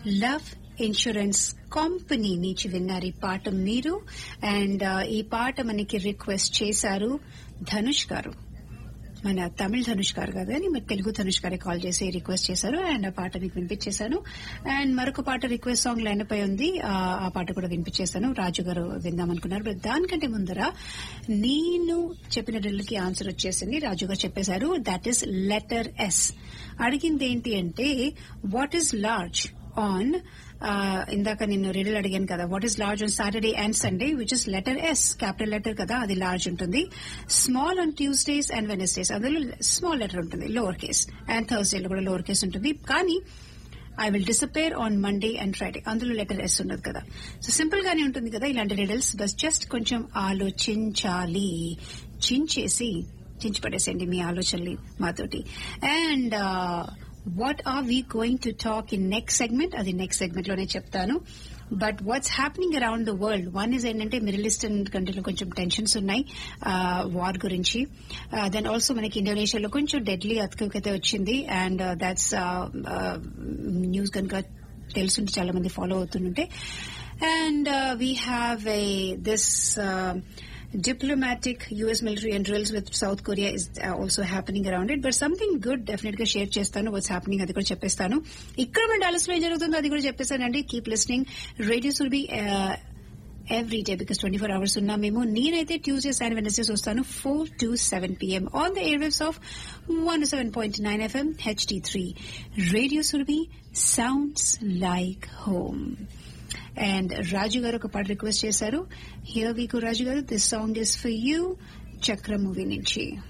Love insurance company నుంచి విన్నారు ఈ పాట మీరు అండ్ ఈ పాట మనకి రిక్వెస్ట్ చేశారు ధనుష్ గారు మన తమిళ ధనుష్ గారు కాదు కానీ మరి తెలుగు ధనుష్ గారే కాల్ చేసి రిక్వెస్ట్ చేశారు అండ్ ఆ పాట మీకు వినిపించేశాను అండ్ మరొక పాట రిక్వెస్ట్ సాంగ్ లైన్ పై ఉంది ఆ ఆ పాట కూడా వినిపించేశాను రాజు గారు విందామనుకున్నారు బట్ దానికంటే ముందర నేను చెప్పిన డ్రిల్కి ఆన్సర్ వచ్చేసింది రాజు గారు చెప్పేశారు దట్ ఈస్ లెటర్ ఎస్ అడిగింది ఏంటి అంటే వాట్ ఈస్ లార్జ్ ఆన్ ఇందాక నేను రిడల్ అడిగాను కదా what is large on Saturday and Sunday which is letter S capital letter కదా అది లార్జ్ ఉంటుంది small on Tuesdays and Wednesdays అందులో స్మాల్ లెటర్ ఉంటుంది లోవర్ కేస్ అండ్ థర్స్డేలో కూడా లోవర్ కేస్ ఉంటుంది కానీ I will disappear on Monday and Friday అందులో లెటర్ ఎస్ ఉండదు కదా సో సింపుల్ గానే ఉంటుంది కదా ఇలాంటి రిడల్స్ బస్ జస్ట్ కొంచెం ఆలోచించాలి చించేసి చించి పడేసేయండి మీ ఆలోచనలు మాతోటి and what are we going to talk in next segment అది నెక్స్ట్ సెగ్మెంట్ లోనే చెప్తాను but what's happening around the world one is ఏంటంటే మిడిల్ ఈస్టర్న్ కంట్రీలో కొంచెం టెన్షన్స్ ఉన్నాయి వార్ గురించి దెన్ ఆల్సో మనకి ఇండోనేషియాలో కొంచెం డెడ్లీ అతుకైతే వచ్చింది అండ్ దాట్స్ న్యూస్ కనుక తెలుసుంటే చాలా మంది ఫాలో అవుతుంటే and we have a this diplomatic US military and drills with South Korea is uh, also happening around it. But something good definitely గా షేర్ చేస్తాను వాట్స్ హ్యాపెనింగ్ అది కూడా చెప్పేస్తాను ఇక్కడ మన డాలస్ లో ఏం జరుగుతుందో అది కూడా చెప్పేస్తానండి keep listening radios will be every day because twenty four hours ఉన్నా మేము నేనైతే ట్యూస్డేస్ అండ్ వెనస్డేస్ వస్తాను four to seven PM on the air waves of one seven point nine FM HD three radio Surabhi sounds like home and Raju garu ఒక పాట request చేశారు here we go Raju garu this song is for you Chakra movie నుంచి